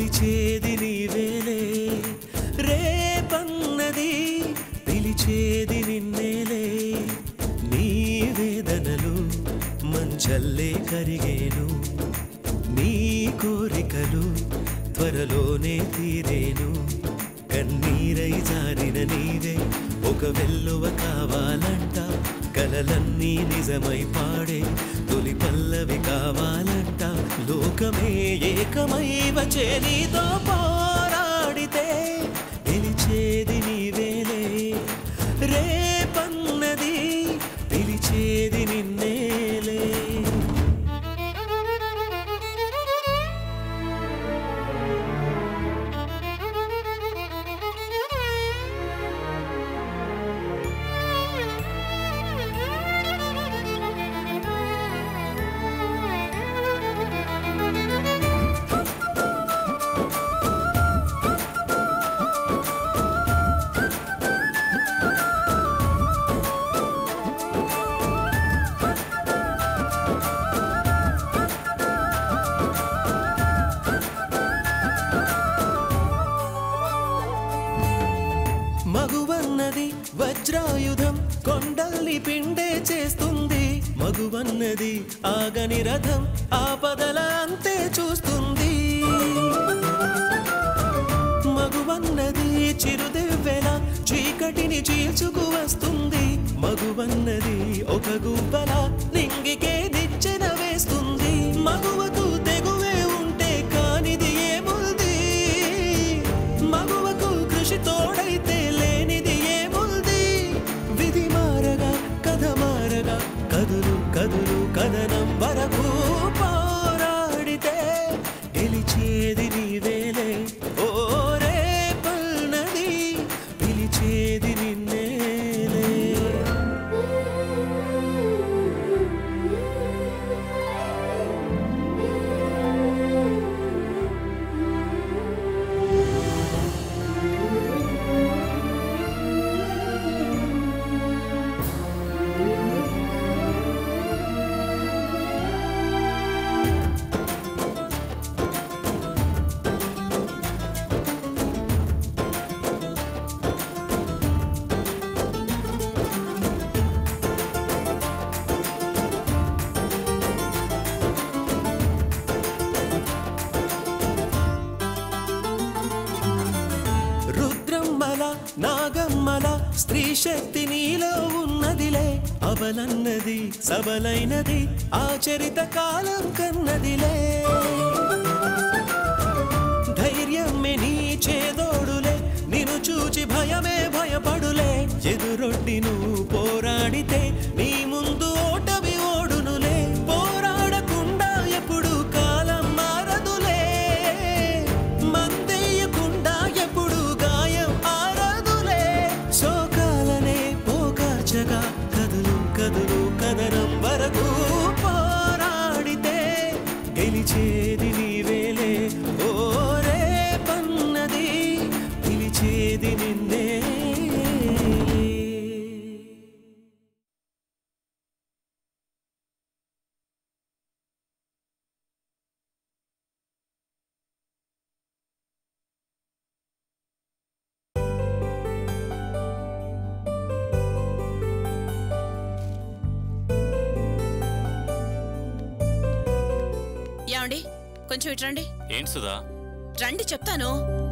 పిలిచేది నీవేలే రేపన్నది పిలిచేది నిన్నేలే నీ వేదనలు మంచల్లే కరిగేను నీ కోరికలు త్వరలోనే తీరేను కన్నీరై జారిన నీవే ఒక వెల్లువ కావాలంట కలలన్నీ నిజమై పాడే తొలి పల్లవి కావాలంట లోకమే ఏకమై వచ్చే నీతో పోరాడితే గెలిచేది నీవేలే రేపన్నది పిలిచేది నిన్నేలే మగువన్నది వజ్రాయుధం కొండల్ని పిండే చేస్తుంది మగువన్నది ఆగని రథం ఆపదల అంతే చూస్తుంది మగువన్నది చిరుదివ్వెల చీకటిని చీల్చుకు వస్తుంది మగువన్నది ఒక గువ్వల నింగికే నిచ్చెన వేస్తుంది మగువకు తెగువే ఉంటే కానిది ఏముంది మగువకు కృషి తోడైతే లేనిది ఏముంది విధి మారగా కథ మారగా కదులు కదులు కథనం వరకు పోరాడితే గెలిచేది నీవేలే ఓ రేపల్నది పిలిచేది నిన్నేలే రుద్రమ్మల నాగమ్మల స్త్రీ శక్తి నీలో ఉన్నదిలే అవలన్నది సబలైనది ఆచరిత కాలం కన్నదిలే ధైర్యమే నీ చేదోడులే నిన్ను చూచి భయమే భయపడులే ఎదురొడ్డి నువ్వు పోరాడితే నీ ముందు ఓటమి ఓడునులే పోరాడకుండా ఎప్పుడు కాలం మారదులే మందేయకుండా ఎప్పుడు గాయం ఆరదులే శోకాలనే పోకార్చగా కదులు కదులు కదనం వరకు పోరాడితే గెలిచేది నీవేలే ఓ రేపన్నది పిలిచేది నిన్నే ఏమండి కొంచెం ఇటు రండి ఏంటి సుధా రండి చెప్తాను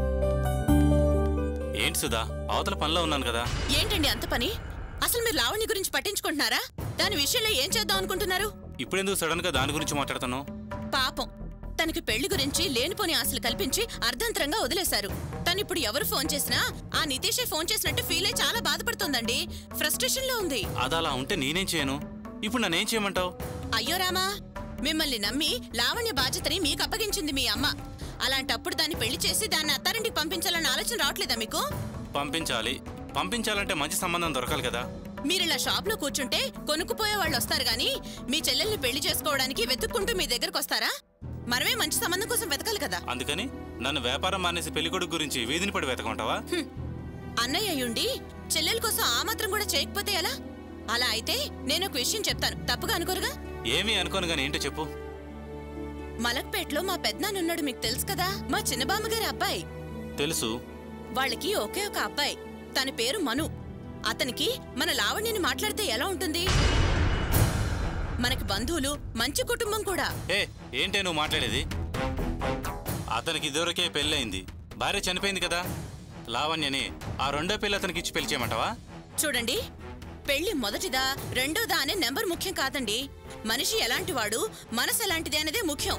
ఏంటి సుధా అవతల పనిలో ఉన్నాను కదా ఏంటండి అంత పని అసలు మీరు లావణ్య గురించి పట్టించుకుంటున్నారా దాని విషయంలో ఏం చేద్దాం అనుకుంటున్నారు ఇప్పుడెందుకు సడన్ గా దాని గురించి మాట్లాడుతున్నావు పాపం తనకి పెళ్లి గురించి లేనిపోని ఆశలు కల్పించి అర్ధంతరంగా వదిలేశారు తనిప్పుడు ఎవరు ఫోన్ చేసినా ఆ నితీషే ఫోన్ చేసినట్టు ఫీల్ అయి చాలా బాధపడుతోందండి ఫ్రస్ట్రేషన్ లో ఉంది అది అలా ఉంటే నేనేం చేయను ఇప్పుడు నన్నేం చేయమంటావు అయ్యో రామా మిమ్మల్ని నమ్మి లావణ్య బాధ్యతని మీకు అప్పగించింది మీ అమ్మ అలాంటప్పుడు దాన్ని పెళ్లి చేసి దాన్ని అత్తారింటికి పంపించాలన్న ఆలోచన రావట్లేదా మీకు పంపించాలి పంపించాలంటే మంచి సంబంధం దొరకాలి కదా మీరిలా షాప్ లో కూర్చుంటే కొనుక్కుపోయే వాళ్ళు వస్తారు గాని మీ చెల్లెల్ని పెళ్లి చేసుకోవడానికి వెతుక్కుంటూ మీ దగ్గరకు వస్తారా మనమే మంచి సంబంధం కోసం వెతకాలి కదా అందుకని నన్ను వ్యాపారం మానేసి పెళ్లికొడుకు గురించి వీధిని పడి వెతకుంటావా హ్మ్. అన్నయ్య అయ్యుండి చెల్లెల కోసం ఆ మాత్రం కూడా చేయకపోతే ఎలా అలా అయితే నేను ఒక విషయం చెప్తాను తప్పుగా అనుకోరుగా ఏమీ అనుకోను గాని ఏంటో చెప్పు మలక్పేటలో మా పెద్దనాన్నున్నాడు మీకు తెలుసు కదా మా చిన్నబామ్మగారి అబ్బాయి తెలుసు వాళ్ళకి ఒకే ఒక అబ్బాయి తన పేరు మను అతనికి మన లావణ్యని మాట్లాడితే ఎలా ఉంటుంది మనకి బంధువులు మంచి కుటుంబం కూడా ఏ ఏంటే నువ్వు మాట్లాడేది అతనికి ఇదివరకే పెళ్ళయింది భార్య చనిపోయింది కదా లావణ్యని ఆ రెండో పెళ్ళి అతనికి ఇచ్చి పెళ్లి చేయమంటావా చూడండి పెళ్లి మొదటిదా రెండోదా అనే నెంబర్ ముఖ్యం కాదండి మనిషి ఎలాంటివాడు మనసు ఎలాంటిది అనేదే ముఖ్యం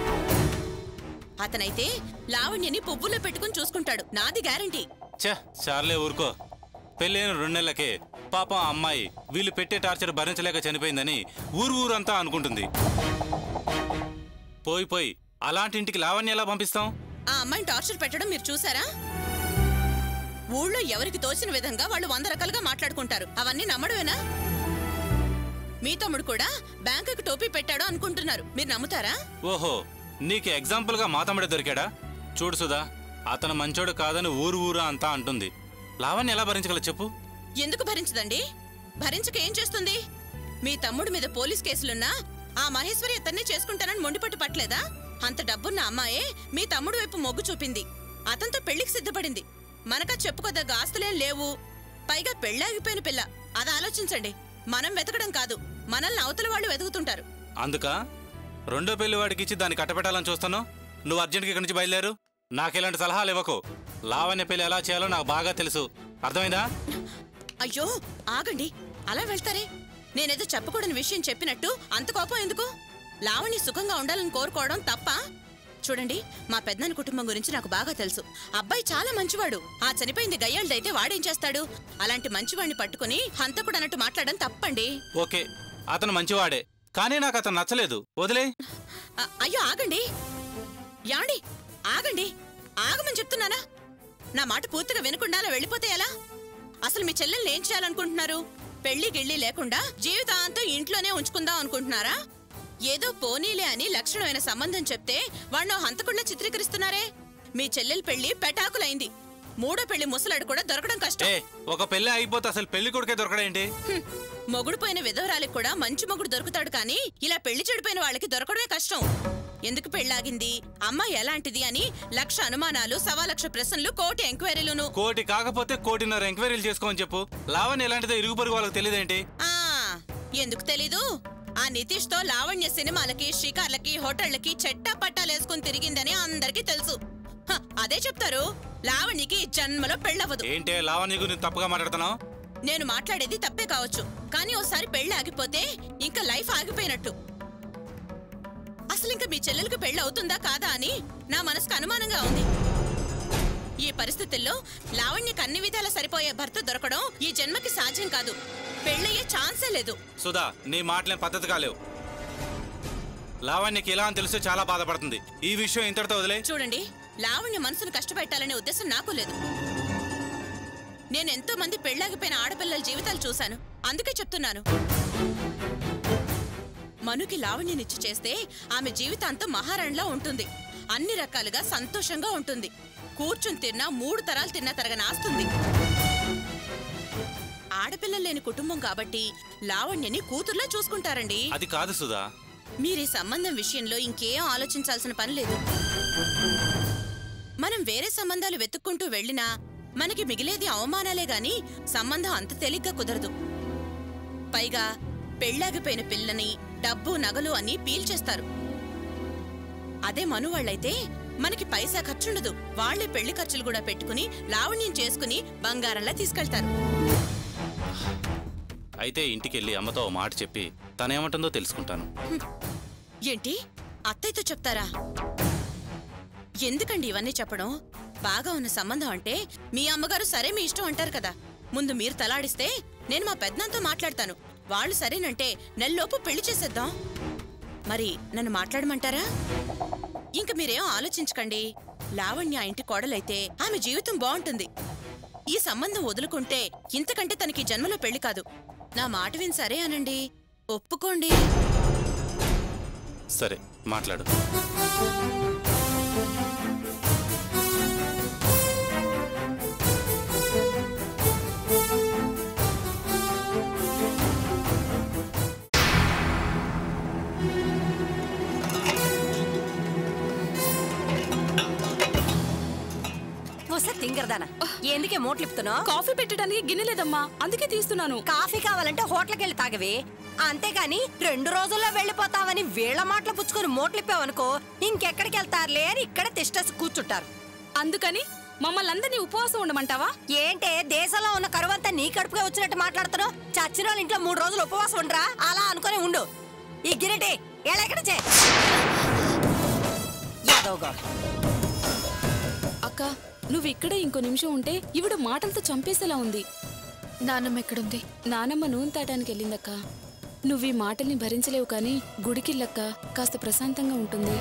అతనైతే లావణ్యని పువ్వులో పెట్టుకుని చూసుకుంటాడు నాది గ్యారంటీ ఛ చార్లే ఊరుకో పెళ్ళైన రెండు నెలలకే పాపం ఆ అమ్మాయి వీళ్ళు పెట్టే టార్చర్ భరించలేక చనిపోయిందని ఊరు ఊరంతా అనుకుంటుంది పోయి పోయి అలాంటి ఇంటికి లావణ్య ఎలా పంపిస్తాం ఆ అమ్మాయిని టార్చర్ పెట్టడం మీరు చూసారా ఊళ్ళో ఎవరికి తోచిన విధంగా వాళ్ళు వంద రకాలుగా మాట్లాడుకుంటారు అవన్నీ నమ్మడమేనా మీ తమ్ముడు కూడా బ్యాంకుకి టోపీ పెట్టాడు అనుకుంటున్నారు మీరు నమ్ముతారా ఓహో నీకు ఎగ్జాంపుల్గా మా తమ్ముడే దొరికాడా చూడు సుధా అతను మంచోడు కాదని ఊరు ఊరా అంతా అంటుంది లావణ్య ఎలా భరించగల చెప్పు ఎందుకు భరించదండి భరించక ఏం చేస్తుంది మీ తమ్ముడు మీద పోలీస్ కేసులున్నా ఆ మహేశ్వరి అతన్ని చేసుకుంటానని మొండిపట్టు పట్టలేదా అంత డబ్బున్న అమ్మాయే మీ తమ్ముడు వైపు మొగ్గు చూపింది అతనితో పెళ్లికి సిద్ధపడింది మనకా చెప్పుకోదగ్గ ఆస్తులేం లేవు పైగా పెళ్ళాగిపోయిన పిల్ల అది ఆలోచించండి మనం వెతకడం కాదు మనల్ని అవతల వాళ్ళు వెతుకుతుంటారు అందుక రెండో పెళ్లి వాడికి ఇచ్చి దాన్ని కట్టబెట్టాలని చూస్తాను నువ్వు అర్జెంట్గా ఇక్కడి నుంచి బయలుదేరు నాకెలాంటి సలహాలు ఇవ్వకు లావణ్య పెళ్లి ఎలా చేయాలో నాకు బాగా తెలుసు అర్థమైందా అయ్యో ఆగండి అలా వెళ్తారే నేనేదో చెప్పకూడని విషయం చెప్పినట్టు అంత కోపం ఎందుకు లావణ్య సుఖంగా ఉండాలని కోరుకోవడం తప్ప చూడండి మా పెద్దనాన్న కుటుంబం గురించి నాకు బాగా తెలుసు అబ్బాయి చాలా మంచివాడు ఆ చనిపోయింది గయ్యాళ్ళదైతే వాడేం చేస్తాడు అలాంటి మంచివాడిని పట్టుకుని హంతకుడు అన్నట్టు మాట్లాడడం తప్పండి ఓకే అతను మంచివాడే కానీ నాకు అతను నచ్చలేదు వదిలే అ- అయ్యో ఆగండి యాండి ఆగండి ఆగమని చెప్తున్నానా నా మాట పూర్తిగా వినకుండా అలా వెళ్ళిపోతే ఎలా అసలు మీ చెల్లెల్ని ఏం చేయాలనుకుంటున్నారు పెళ్లి గిళ్ళి లేకుండా జీవితాంతం ఇంట్లోనే ఉంచుకుందాం అనుకుంటున్నారా ఏదో పోనీలే అని లక్షణమైన సంబంధం చెప్తే వాణ్ణో హంతకుండా చిత్రీకరిస్తున్నారే మీ చెల్లెల పెళ్లి పెటాకులైంది మూడో పెళ్లి ముసలాడు కూడా దొరకడం కష్టం ఏ ఒక పెళ్లి అయిపోతే అసలు పెళ్లి కొడుకే దొరకడేంటి హ్మ్. మొగుడు పోయిన విధవరాలికి కూడా మంచి మొగుడు దొరుకుతాడు కానీ ఇలా పెళ్లి చెడిపోయిన వాళ్ళకి దొరకడమే కష్టం ఎందుకు పెళ్ళాగింది అమ్మాయి ఎలాంటిది అని లక్ష అనుమానాలు సవా లక్ష ప్రశ్నలు కోటి ఎంక్వైరీలును కోటి కాకపోతే కోటిన్నర ఎంక్వైరీలు చేసుకోమని చెప్పు లావణ్య ఎలాంటిదో ఇరుగు పొరుగు వాళ్ళకి తెలియదేంటి ఆ ఎందుకు తెలీదు ఆ నితీష్ తో లావణ్య సినిమాలకి షికార్లకి హోటళ్లకి చెట్టా పట్టాలేసుకుని తిరిగిందని అందరికీ తెలుసు హ, అదే చెప్తారు లావణ్యకి ఈ జన్మలో పెళ్ళవదు ఏంటే లావణ్య గురించి తప్పుగా మాట్లాడుతున్నావు నేను మాట్లాడేది తప్పే కావచ్చు కానీ ఓసారి పెళ్లి ఆగిపోతే ఇంకా లైఫ్ ఆగిపోయినట్టు అసలు ఇంకా మీ చెల్లెలకు పెళ్లి అవుతుందా కాదా అని నా మనసుకు అనుమానంగా ఉంది ఈ పరిస్థితుల్లో లావణ్యకు అన్ని విధాలా సరిపోయే భర్త దొరకడం ఈ జన్మకి సాధ్యం కాదు పెళ్ళయ్యే ఛాన్సే లేదు సుధా నీ మాటలేం పద్ధతి కాలేవు లావణ్యకి ఇలా అని తెలిస్తే చాలా బాధపడుతుంది ఈ విషయం ఇంతటితో వదిలే చూడండి లావణ్య మనసును కష్టపెట్టాలనే ఉద్దేశం నాకు లేదు నేను ఎంతో మంది పెళ్ళాగిపోయిన ఆడపిల్లల జీవితాలు చూశాను అందుకే చెప్తున్నాను మనుకి లావణ్యనిచ్చి చేస్తే ఆమె జీవితాంతం మహారాణిలా ఉంటుంది అన్ని రకాలుగా సంతోషంగా ఉంటుంది కూర్చుని తిన్నా మూడు తరాలు తిన్నా తరగని ఆస్తుంది ఆడపిల్లలు లేని కుటుంబం కాబట్టి లావణ్యని కూతుర్లా చూసుకుంటారండి అది కాదు సుధా మీరు ఈ సంబంధం విషయంలో ఇంకేం ఆలోచించాల్సిన పని లేదు మనం వేరే సంబంధాలు వెతుక్కుంటూ వెళ్ళినా మనకి మిగిలేది అవమానాలే గాని సంబంధం అంత తేలిగ్గా కుదరదు పైగా పెళ్ళాగిపోయిన పిల్లని డబ్బు నగలు అని పీల్చేస్తారు అదే మను వాళ్ళైతే మనకి పైసా ఖర్చుండదు వాళ్లే పెళ్లి ఖర్చులు కూడా పెట్టుకుని లావణ్యం చేసుకుని బంగారంలా తీసుకెళ్తారు అయితే ఇంటికెళ్ళి అమ్మతో ఓ మాట చెప్పి తనేమంటుందో తెలుసుకుంటాను ఏంటి అత్తయ్యతో చెప్తారా ఎందుకండి ఇవన్నీ చెప్పడం బాగా ఉన్న సంబంధం అంటే మీ అమ్మగారు సరే మీ ఇష్టం అంటారు కదా ముందు మీరు తలాడిస్తే నేను మా పెద్దనంతో మాట్లాడతాను వాళ్ళు సరేనంటే నెలలోపు పెళ్లి చేసేద్దాం మరి నన్ను మాట్లాడమంటారా ఇంక మీరేం ఆలోచించకండి లావణ్య ఆ ఇంటి కోడలైతే ఆమె జీవితం బాగుంటుంది ఈ సంబంధం వదులుకుంటే ఇంతకంటే తనకి జన్మలో పెళ్లి కాదు నా మాట విని సరే అనండి ఒప్పుకోండి సరే మాట్లాడు ఎందుకే మూటలిపుతున్నావు కాఫీ పెట్టడానికి గిన్నె లేదమ్మా అందుకే తీస్తున్నాను కాఫీ కావాలంటే హోటల్కి వెళ్ళి తాగవే అంతేగాని రెండు రోజుల్లో వెళ్ళిపోతావని వీళ్ళ మాటలు పుచ్చుకొని మూటలిప్పావనుకో ఇంకెక్కడికి వెళ్తారులే అని ఇక్కడ తిష్టసి కూర్చుంటారు అందుకని మమ్మల్ని అందరినీ ఉపవాసం ఉండమంటావా ఏంటే దేశంలో ఉన్న కరువంతా నీ కడుపుగా వచ్చినట్టు మాట్లాడుతున్నావు చచ్చిన వాళ్ళ ఇంట్లో మూడు రోజులు ఉపవాసం ఉండరా అలా అనుకుని ఉండు ఈ గిరిటి ఎక్కడ చే యాదవ్గా అక్క నువ్వు ఇక్కడే ఇంకో నిమిషం ఉంటే ఇవిడ మాటలతో చంపేసేలా ఉంది నాన్నమ్మ ఎక్కడుంది నానమ్మ నూనె తాటానికి వెళ్ళిందక్క నువ్వు ఈ మాటల్ని భరించలేవు కానీ గుడికిల్లక్క కాస్త ప్రశాంతంగా ఉంటుంది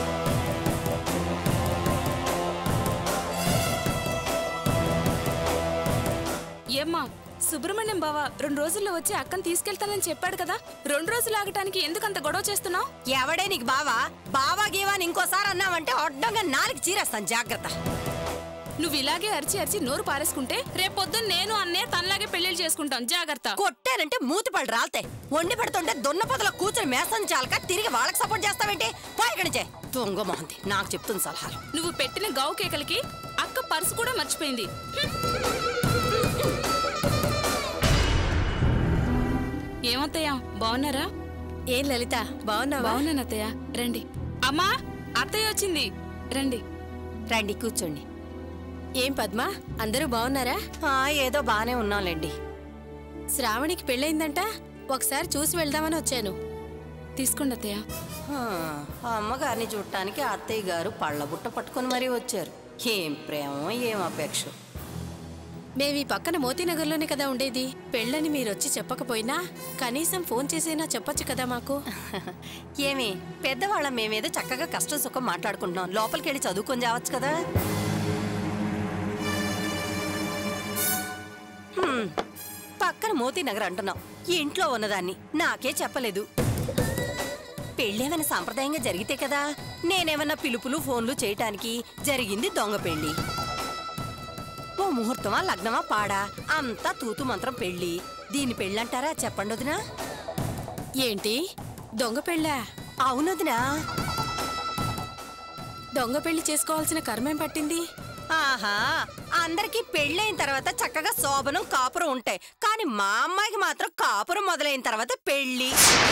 ఏమ్మా సుబ్రహ్మణ్యం బావ రెండు రోజుల్లో వచ్చి అక్కని తీసుకెళ్తానని చెప్పాడు కదా రెండు రోజులు ఆగటానికి ఎందుకంత గొడవ చేస్తున్నావు ఎవడే నీకు బావా బావా గీవా అని ఇంకోసారి అన్నావంటే అడ్డంగా నాలుగు చీరేస్తాను జాగ్రత్త నువ్వు ఇలాగే అరిచి అరిచి నోరు పారేసుకుంటే రేపొద్దున నేను అన్నే తనలాగే పెళ్లిళ్ళు చేసుకుంటాం జాగ్రత్త కొట్టానంటే మూతి పళ్ళు రాలతే వండి పెడుతుంటే దున్నపోతలో కూర్చొని మేసం చాలక తిరిగి వాళ్ళకి సపోర్ట్ చేస్తావేంటి పోయి ఇక్కడి నుంచే దొంగ మొహంది నాకు చెప్తుంది సలహాలు నువ్వు పెట్టిన గావు కేకలకి అక్క పర్సు కూడా మర్చిపోయింది ఏమత్తయ్య బాగున్నారా ఏం లలిత బాగున్నావా బాగున్నాను అత్తయ్య రండి అమ్మా అత్తయ్య వచ్చింది రండి రండి కూర్చోండి ఏం పద్మ అందరూ బాగున్నారా ఏదో బానే ఉన్నాంలేండి శ్రావణికి పెళ్ళయిందంట ఒకసారి చూసి వెళ్దామని వచ్చాను తీసుకోండి అత్తయ్య హా, ఆ అమ్మగారిని చూడటానికి అత్తయ్య గారు పళ్ళ బుట్ట పట్టుకొని మరీ వచ్చారు ఏం ప్రేమ ఏం అపేక్ష మేము ఈ పక్కన మోతీనగర్లోనే కదా ఉండేది పెళ్ళని మీరొచ్చి చెప్పకపోయినా కనీసం ఫోన్ చేసైనా చెప్పొచ్చు కదా మాకు ఏమి పెద్దవాళ్ళం మేమేదో చక్కగా కష్టం సుఖం మాట్లాడుకుంటున్నాం లోపలికి వెళ్ళి చదువుకొని జావచ్చు కదా హ్మ్, పక్కన మోతీ నగర్ అంటున్నాం ఇంట్లో ఉన్నదాన్ని నాకే చెప్పలేదు పెళ్ళేమైనా సాంప్రదాయంగా జరిగితే కదా నేనేమన్నా పిలుపులు ఫోన్లు చేయటానికి జరిగింది దొంగ పెళ్ళి ఓ ముహూర్తమా లగ్నమా పాడా అంతా తూతు మంత్రం పెళ్ళి దీని పెళ్ళంటారా చెప్పండి వదినా ఏంటి దొంగ పెళ్ళా అవునదినా దొంగ పెళ్లి చేసుకోవాల్సిన కర్మేం పట్టింది ఆహా అందరికి పెళ్ళైన తర్వాత చక్కగా శోభనం కాపురం ఉంటాయి కానీ మా అమ్మాయికి మాత్రం కాపురం మొదలైన తర్వాత పెళ్ళి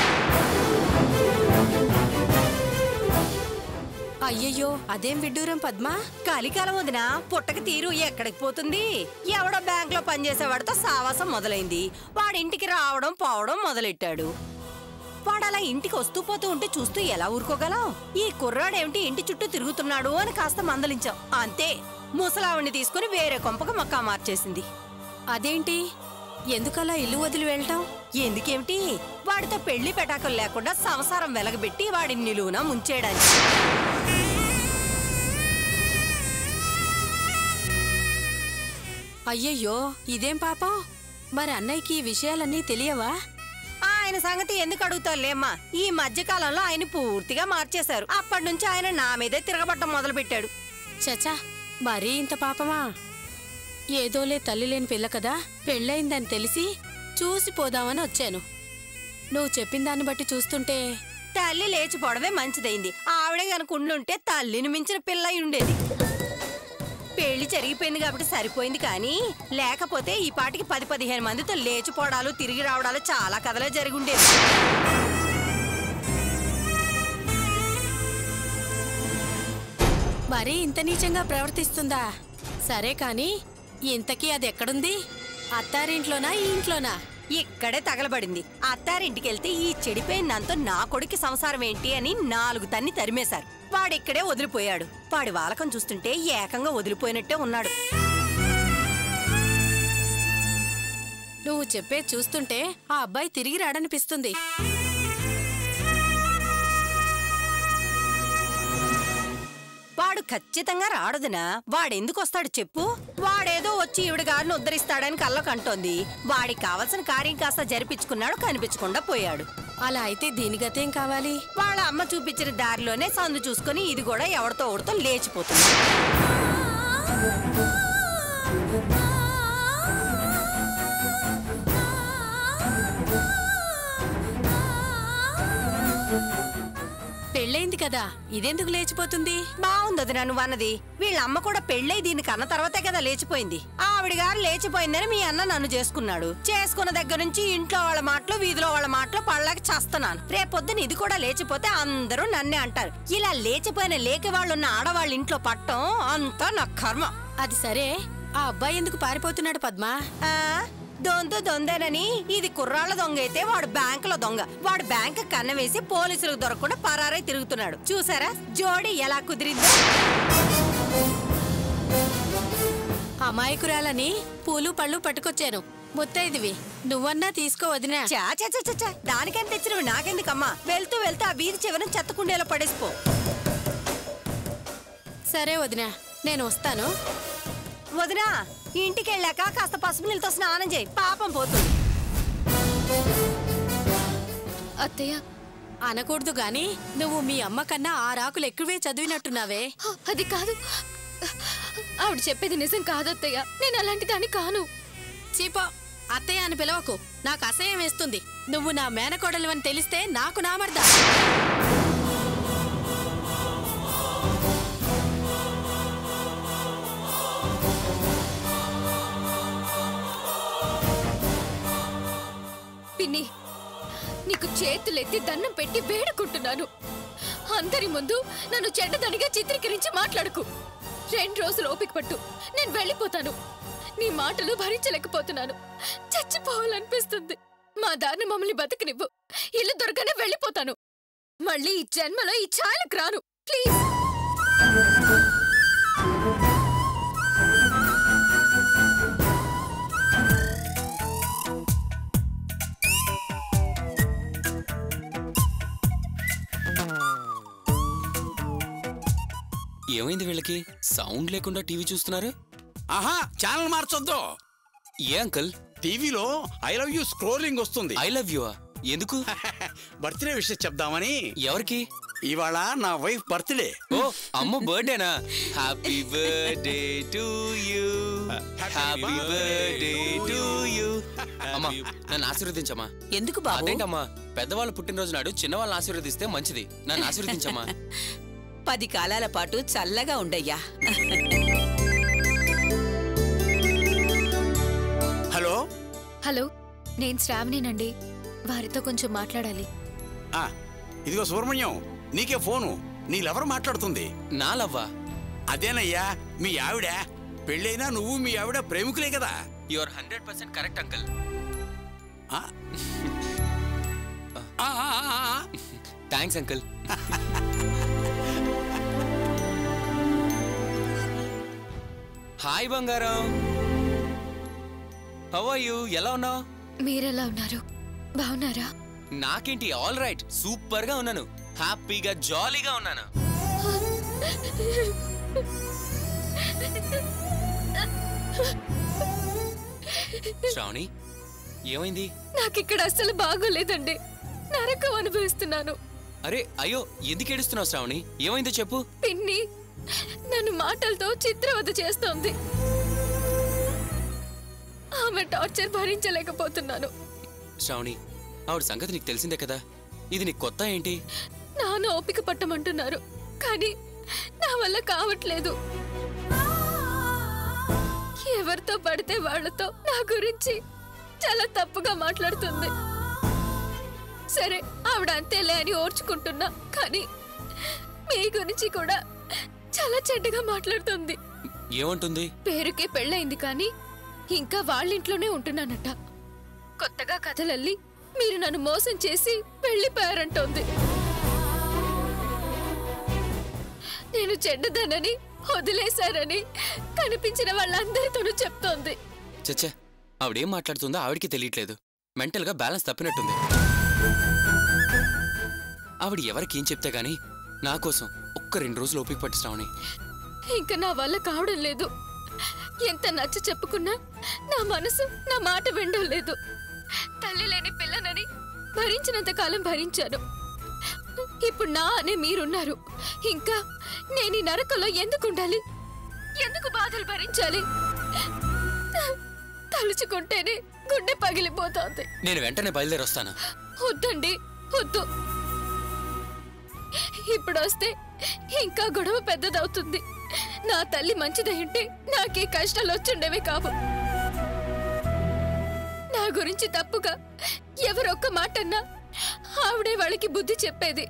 అయ్యయ్యో అదేం విడ్డూరం పద్మ కలికాలం వదిన పుట్టక తీరు ఎక్కడికి పోతుంది ఎవడో బ్యాంక్ లో పనిచేసేవాడితో సావాసం మొదలైంది వాడింటికి రావడం పోవడం మొదలెట్టాడు వాడు అలా ఇంటికి వస్తూ పోతూ ఉంటే చూస్తూ ఎలా ఊరుకోగలం ఈ కుర్రాడేమిటి ఇంటి చుట్టూ తిరుగుతున్నాడు అని కాస్త మందలించాం అంతే ముసలావిడిని తీసుకుని వేరే కొంపకు మక్కా మార్చేసింది అదేంటి ఎందుకలా ఇల్లు వదిలి వెళ్ళటం ఎందుకేమిటి వాడితో పెళ్లి పెటాకులు లేకుండా సంసారం వెలగబెట్టి వాడిని నిలువున ముంచేయడానికి అయ్యయ్యో ఇదేం పాపం మరి అన్నయ్యకి ఈ విషయాలన్నీ తెలియవా ఆయన సంగతి ఎందుకు అడుగుతారులేమ్మా ఈ మధ్య కాలంలో ఆయన పూర్తిగా మార్చేశారు అప్పటి నుంచి ఆయన నా మీదే తిరగబట్టం మొదలు పెట్టాడు చచా మరీ ఇంత పాపమా ఏదోలే తల్లి లేని పిల్ల కదా పెళ్ళయిందని తెలిసి చూసి పోదామని వచ్చాను నువ్వు చెప్పిన దాన్ని బట్టి చూస్తుంటే తల్లి లేచిపోవడమే మంచిదైంది ఆవిడే గనుక ఉండుంటే తల్లిని మించిన పిల్ల అయి ఉండేది పెళ్లి జరిగిపోయింది కాబట్టి సరిపోయింది కానీ లేకపోతే ఈ పాటికి పది పదిహేను మందితో లేచిపోవడాలు తిరిగి రావడాలు చాలా కథలే జరిగి ఉండేది మరీ ఇంత నీచంగా ప్రవర్తిస్తుందా సరే కాని ఇంతకీ అది ఎక్కడుంది అత్తారింట్లోనా ఈ ఇంట్లోనా ఇక్కడే తగలబడింది అత్తారింటికి వెళ్తే ఈ చెడిపోయిన దాంతో నా కొడుకు సంసారం ఏంటి అని నాలుగు తన్ని తరిమేశారు వాడిక్కడే వదిలిపోయాడు వాడి వాలకం చూస్తుంటే ఏకంగా వదిలిపోయినట్టే ఉన్నాడు నువ్వు చెప్పే చూస్తుంటే ఆ అబ్బాయి తిరిగి రాడనిపిస్తుంది వాడు ఖచ్చితంగా రాడదునా వాడెందుకు వస్తాడు చెప్పు వాడేదో వచ్చి ఈవిడ గారిని ఉద్ధరిస్తాడని కళ్ళకంటోంది వాడికి కావలసిన కార్యం కాస్త జరిపించుకున్నాడు కనిపించకుండా పోయాడు అలా అయితే దీని గతేం కావాలి వాళ్ళ అమ్మ చూపించిన దారిలోనే సందు చూసుకొని ఇది కూడా ఎవరితో ఒకరితో లేచిపోతుంది పెళ్ళైంది పెళ్ళయింది కదా ఇదెందుకు లేచిపోతుంది బాగుంది వదినా నువ్వు అన్నది వీళ్ళ అమ్మ కూడా పెళ్ళై దీనికి అన్న తర్వాతే కదా లేచిపోయింది ఆవిడ గారు లేచిపోయిందని మీ అన్న నన్ను చేసుకున్నాడు చేసుకున్న దగ్గర నుంచి ఇంట్లో వాళ్ళ మాటలు వీధిలో వాళ్ళ మాటలు పళ్ళకి చేస్తున్నాను రేపొద్దున ఇది కూడా లేచిపోతే అందరూ నన్నే అంటారు ఇలా లేచిపోయిన లేకి వాళ్ళు ఉన్న ఆడవాళ్ళ ఇంట్లో పట్టం అంతా నా కర్మ అది సరే ఆ అబ్బాయి ఎందుకు పారిపోతున్నాడు పద్మా ఆ దొందు దొందేనని ఇది కుర్రాళ్ళ దొంగ అయితే వాడు బ్యాంకులో దొంగ వాడు బ్యాంక్ కన్న వేసి పోలీసులకు దొరకకుండా పరారై తిరుగుతున్నాడు చూసారా జోడి ఎలా కుదిరిందో అమాయకురాలని పూలు పళ్ళు పట్టుకొచ్చాను ముత్తైదివి నువ్వన్నా తీసుకో వదినా చా చా చా, చా, చా దానికేం తెచ్చినవి నాకెందుకమ్మా వెళ్తూ వెళ్తూ ఆ వీధి చివరన చెత్త కుండీలో పడేసిపో సరే వదినా నేను వస్తాను వదినా ఇంటికి వెళ్ళాక కాస్త పసుపు నీళ్ళతో స్నానం చేయి పాపం పోతుంది అత్తయ్య అనకూడదు గాని నువ్వు మీ అమ్మ కన్నా ఆ రాకులు ఎక్కువే చదివినట్టున్నావే అది కాదు ఆవిడ చెప్పేది నిజం కాదత్తయ్య నేను అలాంటి దాన్ని కాను చీపో అత్తయ్య అని పిలవకు నాకు అసహ్యం వేస్తుంది నువ్వు నా మేనకోడలివని తెలిస్తే నాకు నామర్దా పిన్ని నీకు చేతులెత్తి దండం పెట్టి వేడుకుంటున్నాను అందరి ముందు నన్ను చెడ్డదనిగా చిత్రీకరించి మాట్లాడుకు రెండు రోజులు ఓపిక పట్టు నేను వెళ్ళిపోతాను నీ మాటలు భరించలేకపోతున్నాను చచ్చిపోవాలనిపిస్తుంది మా దారిని మమ్మల్ని బతికినివ్వు ఇల్లు దొరకనే వెళ్ళిపోతాను మళ్ళీ ఈ జన్మలో ఈ ఛాయలకు రాను ప్లీజ్ ఏమైంది వీళ్ళకి సౌండ్ లేకుండా టీవీ చూస్తున్నారు ఆహా ఛానల్ మార్చొద్దు ఏ అంకుల్ టీవీలో ఐ లవ్ యూ స్క్రోలింగ్ వస్తుంది ఐ లవ్ యూ ఎందుకు బర్త్డే విషయం చెప్దామని ఎవరికి ఇవాళ నా వైఫ్ బర్త్డే ఓ అమ్మ బర్త్డేనా happy birthday to you happy birthday to you అమ్మా నన్ను ఆశీర్వదించమ్మా ఎందుకు బాబు అదేంటమ్మా పెద్దవాళ్ళ పుట్టినరోజు నాడు చిన్నవాళ్ళని ఆశీర్వదిస్తే మంచిది నన్ను ఆశీర్వదించమ్మా పది కాలాల పాటు చల్లగా ఉండయ్యా హలో హలో నేను శ్రావణినండి వారితో కొంచెం మాట్లాడాలి ఆ, ఇదిగో సుబ్రహ్మణ్యం నీకే ఫోను నీలెవరు మాట్లాడుతుంది నా లవ్వా అదేనయ్యా మీ ఆవిడ పెళ్ళైనా నువ్వు మీ ఆవిడ ప్రేమికులే కదా you are hundred percent correct uncle ఆ? ఆ, ఆ, ఆ, ఆ. థ్యాంక్స్ అంకుల్ హాయ్ బంగారం హౌ ఆర్ యూ ఎలా ఉన్నావు మీరెలా ఉన్నారు బాగున్నారా నాకేంటి ఆల్ రైట్ సూపర్ గా ఉన్నాను హ్యాపీగా జాలీగా ఉన్నాను శ్రావణి ఏమైంది నాకు ఇక్కడ అస్సలు బాగోలేదండి నరకం అనుభవిస్తున్నాను అరే అయ్యో ఎందుకు ఏడుస్తున్నావు శ్రావణి ఏమైందో చెప్పు పిన్ని నన్ను మాటలతో చిత్రవద చేస్తోంది ఆమె టార్చర్ భరించలేకపోతున్నాను శ్రావణి ఆవిడ సంగతి నీకు తెలిసిందే కదా ఇది నీకు కొత్త ఏంటి నాన్న ఓపిక పట్టమంటున్నారు కానీ నా వల్ల కావట్లేదు ఎవరితో పడితే వాళ్ళతో నా గురించి చాలా తప్పుగా మాట్లాడుతుంది సరే ఆవిడ అంతేలే అని ఓర్చుకుంటున్నా కానీ మీ గురించి కూడా చాలా చెడ్డగా మాట్లాడుతుంది ఏమంటుంది పేరుకే పెళ్ళయింది కానీ ఇంకా వాళ్ళింట్లోనే ఉంటున్నానట కొత్తగా కథలల్లి మీరు నన్ను మోసం చేసి వెళ్ళిపోయారంటోంది నేను చెడ్డదనని వదిలేశారని కనిపించిన వాళ్ళందరితోనూ చెప్తోంది చచ్చా ఆవిడేం మాట్లాడుతుందో ఆవిడకి తెలియట్లేదు మెంటల్ గా బ్యాలెన్స్ తప్పినట్టుంది ఆవిడ ఎవరికి ఏం చెప్తే గానీ నా కోసం ఒక్క రెండు రోజులు ఓపిక పట్టి శ్రావణి ఇంకా నా వల్ల కావడం లేదు ఎంత నచ్చ చెప్పుకున్నా నా మనసు నా మాట వినడం లేదు తల్లి లేని పిల్లనని భరించినంత కాలం భరించాను ఇప్పుడు నా అనే మీరున్నారు ఇంకా నేను ఈ నరకంలో ఎందుకు ఉండాలి ఎందుకు బాధలు భరించాలి తలుచుకుంటేనే గుండె పగిలిపోతోంది నేను వెంటనే బయలుదేరి వస్తాను వద్దండి వద్దు ఇప్పుడు వస్తే ఇంకా గొడవ పెద్దదవుతుంది నా తల్లి మంచిదై ఉంటే నాకే కష్టాలు వచ్చుండేవి కావు నా గురించి తప్పుగా ఎవరొక్క మాట అన్నా ఆవిడే వాళ్ళకి బుద్ధి చెప్పేది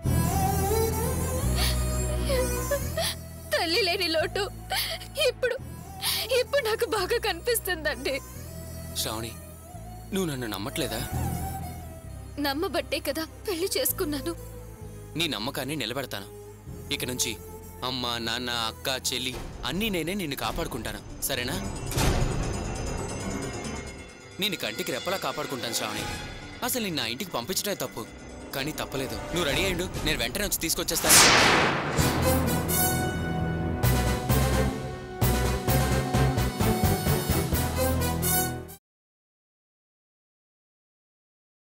తల్లి లేని లోటు ఇప్పుడు ఇప్పుడు నాకు బాగా కనిపిస్తుందండి శ్రావణి నువ్వు నన్ను నమ్మట్లేదా నమ్మబట్టే కదా పెళ్లి చేసుకున్నాను నీ నమ్మకాన్ని నిలబెడతాను ఇక నుంచి అమ్మ నాన్న అక్క చెల్లి అన్నీ నేనే నిన్ను కాపాడుకుంటాను సరేనా నేను కంటికి రెప్పలా కాపాడుకుంటాను శ్రావణి అసలు నిన్న నా ఇంటికి పంపించడమే తప్పు కానీ తప్పలేదు నువ్వు రెడీ అయ్యిండు నేను వెంటనే వచ్చి తీసుకొచ్చేస్తాను